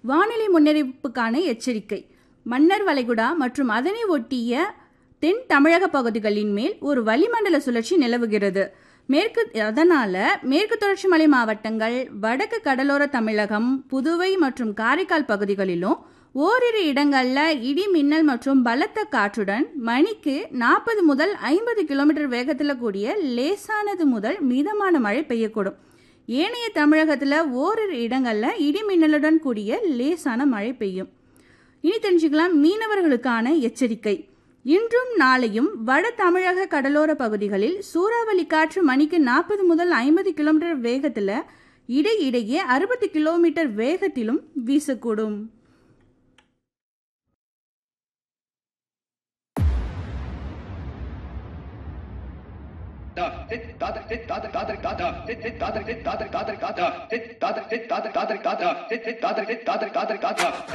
வானிலை முன்னறிவிப்புக்கான எச்சரிக்கை மன்னர் வளைகுடா மற்றும் அதனை ஒட்டிய தென் தமிழக பகுதிகளின் மேல் ஒரு வளிமண்டல சுழற்சி நிலவுகிறது மேற்கு அதனால மேற்கு தொடர்ச்சி மலை மாவட்டங்கள் வடக்கு கடலோர தமிழகம் புதுவை மற்றும் காரைக்கால் பகுதிகளிலும் ஓரிரு இடங்கள்ல இடி மின்னல் மற்றும் பலத்த காற்றுடன் மணிக்கு நாற்பது முதல் ஐம்பது கிலோமீட்டர் வேகத்தில் கூடிய லேசானது முதல் மிதமான மழை பெய்யக்கூடும் ஏனைய தமிழகத்தில் ஓரிரு இடங்கள்ல இடி மின்னலுடன் கூடிய லேசான மழை பெய்யும் இனி தெரிஞ்சுக்கலாம் மீனவர்களுக்கான எச்சரிக்கை இன்றும் நாளையும் வட தமிழக கடலோர பகுதிகளில் சூறாவளி காற்று மணிக்கு நாற்பது முதல் ஐம்பது கிலோமீட்டர் வேகத்தில் இடையிடையே அறுபது கிலோமீட்டர் வேகத்திலும் வீசக்கூடும் Da